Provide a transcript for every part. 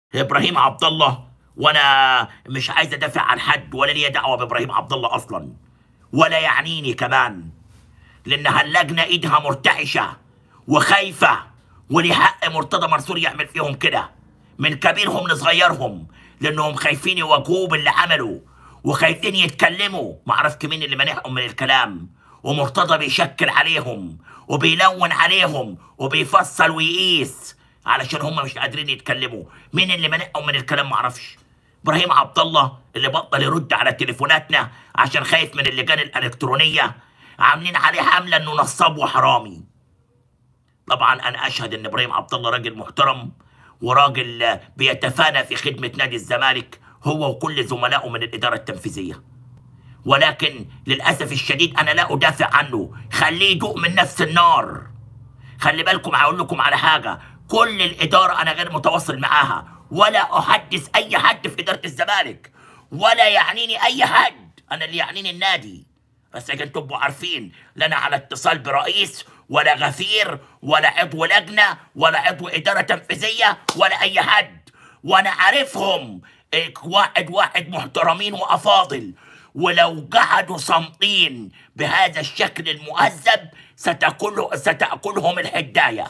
ابراهيم عبد الله وانا مش عايز ادافع عن حد ولا ليا دعوه بابراهيم عبد الله اصلا ولا يعنيني كمان لانها اللجنه ايدها مرتعشه وخايفه وليه حق مرتضى منصور يعمل فيهم كده من كبيرهم لصغيرهم لانهم خايفين يواجهوه باللي عمله وخايفين يتكلموا معرفش مين اللي مانعهم من الكلام ومرتضى بيشكل عليهم وبيلون عليهم وبيفصل ويقيس علشان هم مش قادرين يتكلموا مين اللي مانعهم من الكلام معرفش ابراهيم عبد الله اللي بطل يرد على تليفوناتنا عشان خايف من اللجان الالكترونيه عاملين عليه حمله انه نصاب وحرامي طبعا انا اشهد ان ابراهيم عبد الله راجل محترم وراجل آه، بيتفانى في خدمه نادي الزمالك هو وكل زملائه من الاداره التنفيذيه ولكن للاسف الشديد انا لا ادافع عنه خليه يدوق من نفس النار خلي بالكم هقول لكم على حاجه كل الاداره انا غير متواصل معاها ولا احدث اي حد في اداره الزمالك ولا يعنيني اي حد انا اللي يعنيني النادي بس عشان تبقوا عارفين لا انا على اتصال برئيس ولا غفير ولا عضو لجنه ولا عضو اداره تنفيذيه ولا اي حد وانا عارفهم إيه، واحد واحد محترمين وافاضل ولو قعدوا صامتين بهذا الشكل المهذب ستأكل ستأكلهم الحدايه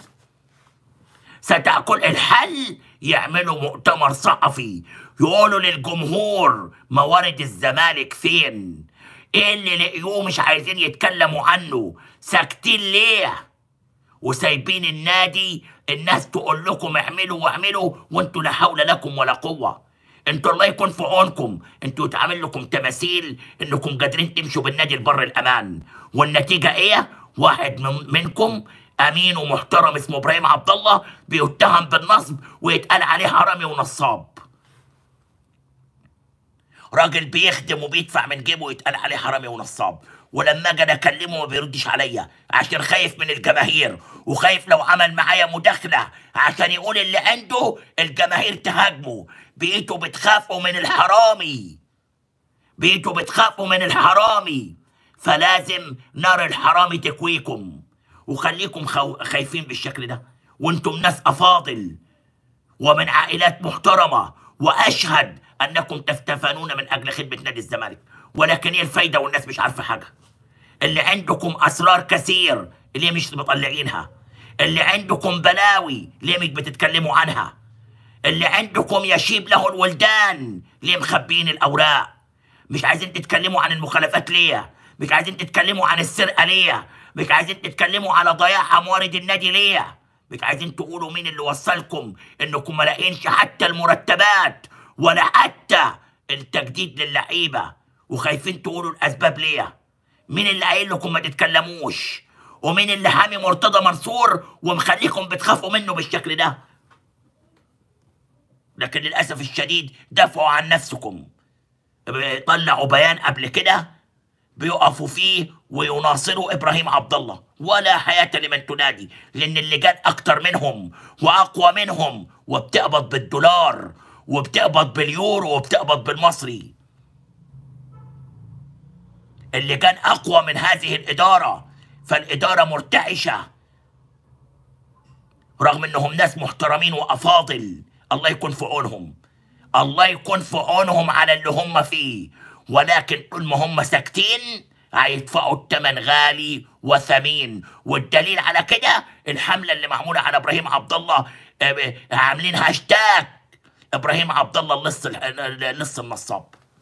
ستأكل الحل يعملوا مؤتمر صحفي يقولوا للجمهور موارد الزمالك فين ايه اللي لقيوه مش عايزين يتكلموا عنه ساكتين ليه وسايبين النادي الناس تقول لكم اعملوا واعملوا وانتوا لا حول لكم ولا قوه انتوا الله يكون في عونكم انتوا يتعمل لكم تماثيل انكم قادرين تمشوا بالنادي لبر الامان والنتيجه ايه واحد من منكم امين ومحترم اسمه ابراهيم عبد الله بيتهم بالنصب ويتقال عليه حرامي ونصاب راجل بيخدم وبيدفع من جيبه ويتقال عليه حرامي ونصاب ولما اجي اكلمه ما بيردش عليا عشان خايف من الجماهير وخايف لو عمل معايا مداخله عشان يقول اللي عنده الجماهير تهاجمه بقيتوا بتخافوا من الحرامي بقيتوا بتخافوا من الحرامي فلازم نار الحرامي تكويكم وخليكم خو... خايفين بالشكل ده وانتم ناس افاضل ومن عائلات محترمة وأشهد أنكم تفتفنون من أجل خدمة نادي الزمالك ولكن إيه الفايدة والناس مش عارفة حاجة اللي عندكم أسرار كثير ليه مش مطلعينها اللي عندكم بلاوي ليه مش بتتكلموا عنها اللي عندكم يشيب له الولدان ليه مخبيين الأوراق مش عايزين تتكلموا عن المخالفات ليه مش عايزين تتكلموا عن السرقة ليه مش عايزين تتكلموا على ضياع موارد النادي ليه مش عايزين تقولوا مين اللي وصلكم انكم ما لاقينش حتى المرتبات ولا حتى التجديد للعيبه وخايفين تقولوا الاسباب ليه مين اللي قايل لكم ما تتكلموش ومين اللي حامي مرتضى منصور ومخليكم بتخافوا منه بالشكل ده لكن للاسف الشديد دافعوا عن نفسكم طلعوا بيان قبل كده بيقفوا فيه ويناصروا ابراهيم عبد الله ولا حياه لمن تنادي لان اللجان اكتر منهم واقوى منهم وبتقبض بالدولار وبتقبض باليورو وبتقبض بالمصري اللجان اقوى من هذه الاداره فالاداره مرتعشه رغم انهم ناس محترمين وافاضل الله يكون في عونهم الله يكون في عونهم على اللي هم فيه ولكن طول ما هم ساكتين هيدفعوا الثمن غالي وثمين والدليل على كده الحمله اللي معموله على ابراهيم عبد الله آه، عاملين هاشتاج ابراهيم عبد الله اللص اللص النصاب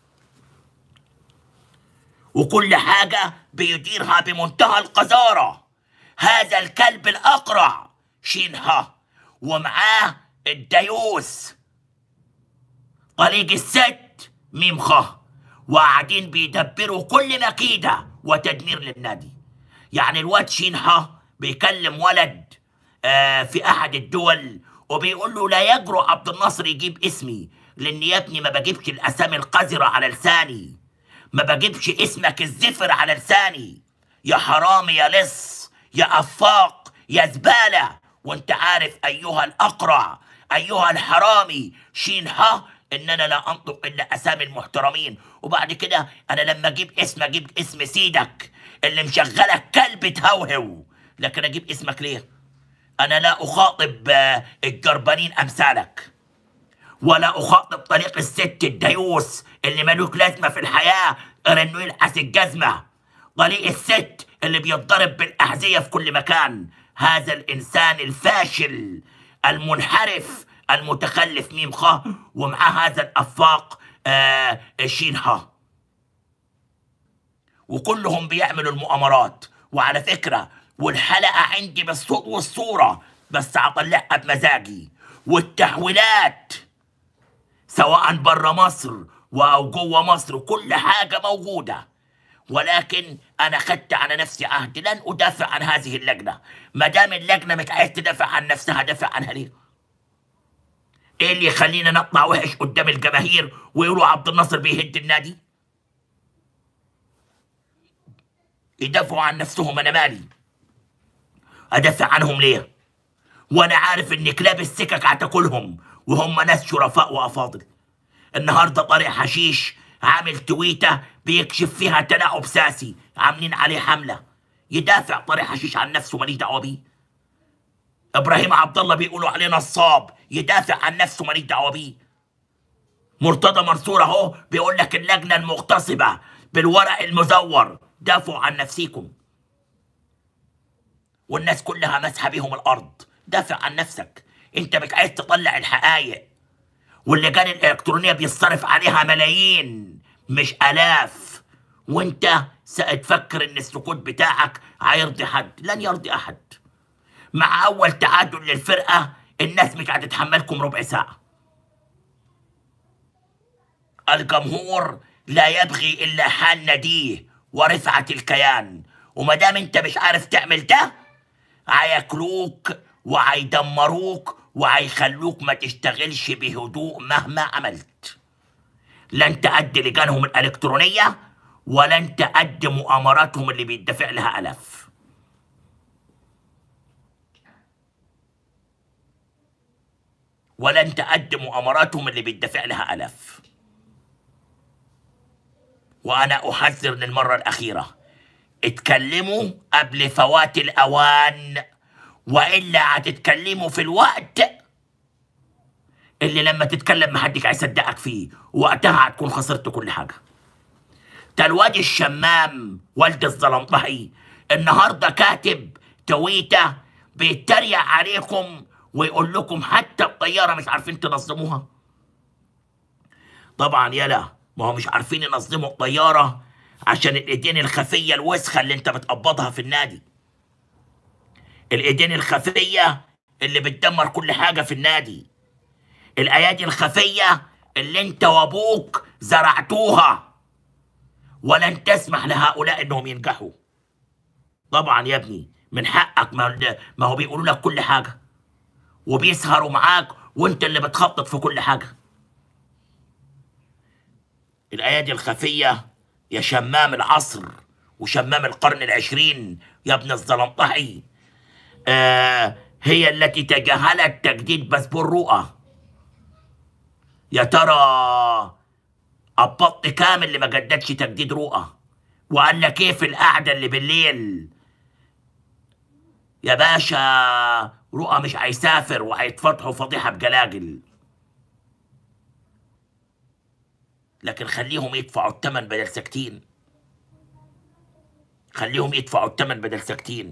وكل حاجه بيديرها بمنتهى القذاره هذا الكلب الاقرع شينها ومعاه الديوس طريق الست ميم خ وقاعدين بيدبروا كل مكيدة وتدمير للنادي يعني الواد شينها بيكلم ولد آه في أحد الدول وبيقول له لا يجرؤ عبد الناصر يجيب اسمي لأن يا ابني ما بجيبش الأسامي القذرة على لساني ما بجيبش اسمك الزفر على لساني يا حرامي يا لص يا أفاق يا زبالة وانت عارف أيها الأقرع أيها الحرامي شين ها إن أنا لا أنطق إلا أسامي المحترمين وبعد كده أنا لما أجيب اسم أجيب اسم سيدك اللي مشغلك كلب تهوهو لكن أجيب اسمك ليه؟ أنا لا أخاطب آه، الجربانين أمثالك ولا اخاطب طريق الست الديوس اللي ملوك لازمه في الحياه غير انه يلحس الجزمه طريق الست اللي بيتضرب بالاحذيه في كل مكان هذا الانسان الفاشل المنحرف المتخلف ميم خ ومعاه هذا الافاق آه شين ها وكلهم بيعملوا المؤامرات وعلى فكرة والحلقة عندي بالصوت والصورة بس هطلعها بمزاجي والتحويلات سواء برا مصر أو جوه مصر كل حاجة موجودة ولكن أنا خدت على نفسي عهد لن أدافع عن هذه اللجنة ما دام اللجنة مش عايز تدافع عن نفسها دافع عنها ليه؟ إيه اللي يخلينا نطلع وحش قدام الجماهير ويقولوا عبد الناصر بيهد النادي؟ يدافعوا عن نفسهم انا مالي ادافع عنهم ليه وانا عارف ان كلاب السكك هتاكلهم وهم ناس شرفاء وافاضل النهارده طارق حشيش عامل تويته بيكشف فيها تلاعب ساسي عاملين عليه حمله يدافع طارق حشيش عن نفسه ماليش دعوه بيه ابراهيم عبد الله بيقولوا عليه نصاب يدافع عن نفسه ماليش دعوه بيه مرتضى منصور اهو بيقول لك اللجنه المغتصبه بالورق المزور دافعوا عن نفسيكم والناس كلها مسحه بيهم الارض دافع عن نفسك انت مش عايز تطلع الحقائق واللجان الالكترونيه بيصرف عليها ملايين مش الاف وانت تفكر ان السكوت بتاعك هيرضي حد لن يرضي احد مع اول تعادل للفرقه الناس مش هتتحملكم ربع ساعه الجمهور لا يبغي الا حال نديه ورفعه الكيان وما دام انت مش عارف تعمل ده هياكلوك وهيدمروك وهيخلوك ما تشتغلش بهدوء مهما عملت لن تأدي لجانهم الإلكترونية ولن تأدي مؤامراتهم اللي بيدفع لها ألف ولن تأدي مؤامراتهم اللي بيدفع لها ألف وأنا أحذر للمرة الأخيرة اتكلموا قبل فوات الأوان وإلا هتتكلموا في الوقت اللي لما تتكلم محدش هيصدقك فيه وقتها هتكون خسرت كل حاجة ده الواد الشمام والد الظلمطهي النهاردة كاتب تويتة بيتريق عليكم ويقول لكم حتى الطيارة مش عارفين تنظموها طبعا يلا ما هو مش عارفين ينظموا الطيارة عشان الايدين الخفية الوسخة اللي انت بتقبضها في النادي الايدين الخفية اللي بتدمر كل حاجة في النادي الايادي الخفية اللي انت وابوك زرعتوها ولن تسمح لهؤلاء انهم ينجحوا طبعا يا ابني من حقك ما ما هو بيقولوا لك كل حاجة وبيسهروا معاك وانت اللي بتخطط في كل حاجة الايادي الخفية يا شمام العصر وشمام القرن العشرين يا ابن الزلمطحي آه هي التي تجاهلت تجديد باسبور رؤى يا ترى البط كامل اللي ما جددش تجديد رؤى وقال لك ايه في القعده اللي بالليل يا باشا رؤى مش هيسافر وهيتفتحوا فضيحه بجلاجل لكن خليهم يدفعوا الثمن بدل ساكتين خليهم يدفعوا الثمن بدل ساكتين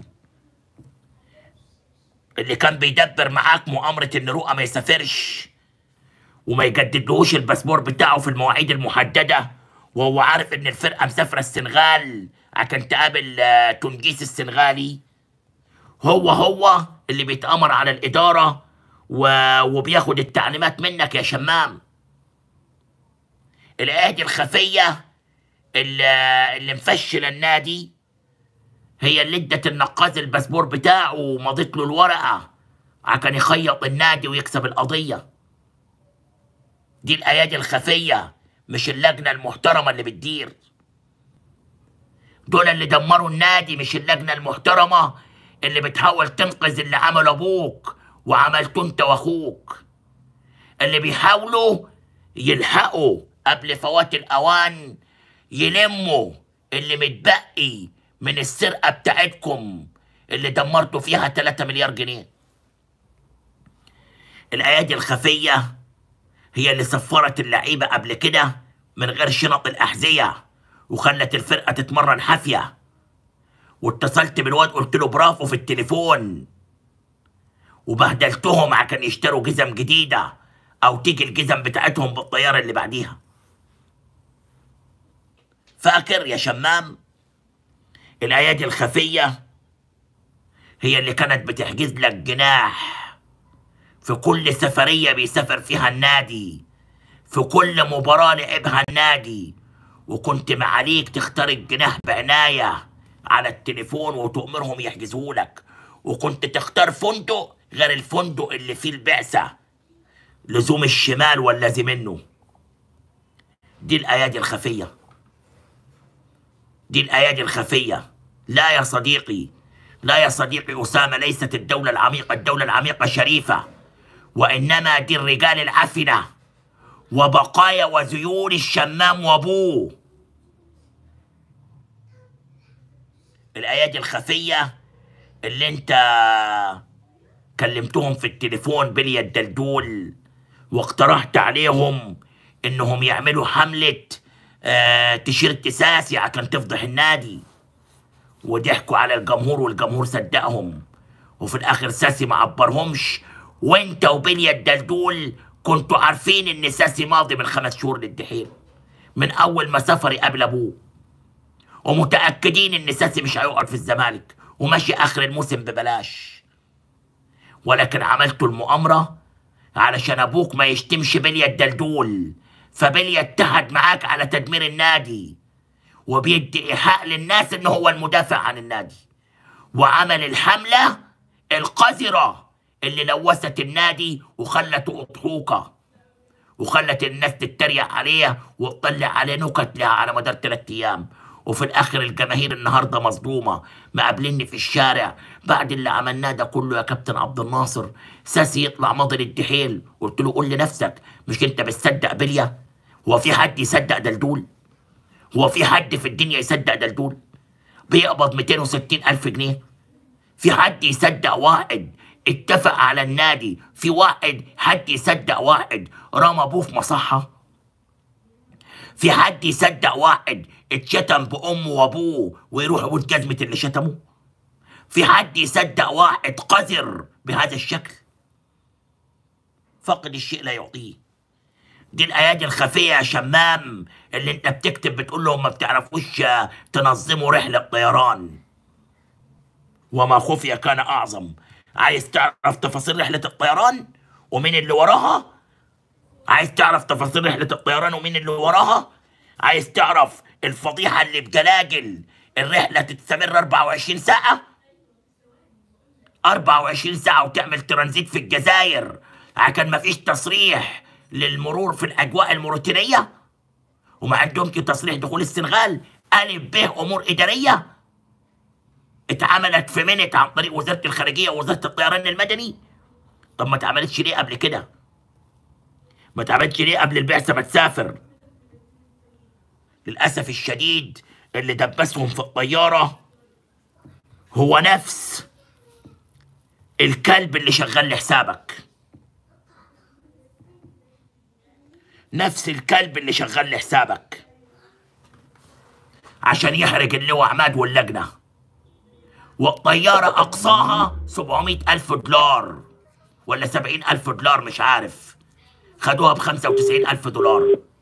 اللي كان بيدبر معاك مؤامرة إن رؤى ما يسافرش وما يجددلهوش الباسبور بتاعه في المواعيد المحددة وهو عارف إن الفرقة مسافرة السنغال عشان تقابل آه، تونجيس السنغالي هو هو اللي بيتأمر على الإدارة و... وبياخد التعليمات منك يا شمام الأيادي الخفية اللي, اللي مفشلة النادي هي اللي ادت النقاز الباسبور بتاعه ومضت له الورقة عشان يخيط النادي ويكسب القضية دي الأيادي الخفية مش اللجنة المحترمة اللي بتدير دول اللي دمروا النادي مش اللجنة المحترمة اللي بتحاول تنقذ اللي عمله أبوك وعملته أنت وأخوك اللي بيحاولوا يلحقوا قبل فوات الأوان يلموا اللي متبقي من السرقة بتاعتكم اللي دمرتوا فيها 3 مليار جنيه الأيادي الخفية هي اللي سفرت اللعيبة قبل كده من غير شنط الأحذية وخلت الفرقة تتمرن حافية واتصلت بالواد قلت له برافو في التليفون وبهدلتهم عشان يشتروا جزم جديدة أو تيجي الجزم بتاعتهم بالطيارة اللي بعديها فاكر يا شمام الأيادي الخفية هي اللي كانت بتحجز لك جناح في كل سفرية بيسافر فيها النادي في كل مباراة لعبها النادي وكنت معاليك تختار الجناح بعناية على التليفون وتؤمرهم يحجزوا لك وكنت تختار فندق غير الفندق اللي فيه البعثة لزوم الشمال والذي منه دي الأيادي الخفية دي الأيادي الخفية لا يا صديقي لا يا صديقي أسامة ليست الدولة العميقة الدولة العميقة شريفة وإنما دي الرجال العفنة وبقايا وذيول الشمام وابوه الايادي الخفيه اللي انت كلمتهم في التليفون بلي الدلدول واقترحت عليهم انهم يعملوا حمله آه تيشيرت ساسي عشان تفضح النادي وضحكوا على الجمهور والجمهور صدقهم وفي الاخر ساسي ما عبرهمش وانت وبليا الدلدول كنتوا عارفين ان ساسي ماضي من خمس شهور للدحيل من اول ما سافر قبل ابوه ومتاكدين ان ساسي مش هيقعد في الزمالك وماشي اخر الموسم ببلاش ولكن عملتوا المؤامره علشان ابوك ما يشتمش بليا الدلدول فبليا اتحد معاك على تدمير النادي وبيدي ايحاء للناس ان هو المدافع عن النادي وعمل الحمله القذره اللي لوثت النادي وخلته اضحوكه وخلت الناس تتريق عليه وتطلع عليه نكت لها على مدار ثلاث ايام وفي الاخر الجماهير النهارده مصدومه مقابلني في الشارع بعد اللي عملناه ده كله يا كابتن عبد الناصر ساسي يطلع ماضي الدحيل قلت له قول لنفسك مش انت بتصدق بليا هو في حد يصدق دلدول هو في حد في الدنيا يصدق دلدول بيقبض 260 ألف جنيه في حد يصدق واحد اتفق على النادي في واحد حد يصدق واحد رمى ابوه في مصحة في حد يصدق واحد اتشتم بأمه وأبوه ويروح يقول جزمة اللي شتمه في حد يصدق واحد قذر بهذا الشكل فقد الشيء لا يعطيه دي الايادي الخفيه يا شمام اللي انت بتكتب بتقول لهم ما بتعرفوش تنظموا رحله طيران وما خفي كان اعظم عايز تعرف تفاصيل رحله الطيران ومين اللي وراها عايز تعرف تفاصيل رحله الطيران ومين اللي وراها عايز تعرف الفضيحه اللي بجلاجل الرحله تستمر 24 ساعه 24 ساعه وتعمل ترانزيت في الجزائر عشان ما فيش تصريح للمرور في الاجواء الموريتانيه وما عندهمش تصريح دخول السنغال الف ب امور اداريه اتعملت في منت عن طريق وزاره الخارجيه ووزاره الطيران المدني طب ما اتعملتش ليه قبل كده ما اتعملتش ليه قبل البعثه ما تسافر للاسف الشديد اللي دبسهم في الطياره هو نفس الكلب اللي شغال لحسابك نفس الكلب اللي شغال لحسابك عشان يحرق اللواء عماد واللجنة والطيارة أقصاها 700 ألف دولار ولا 70 ألف دولار مش عارف خدوها ب 95 ألف دولار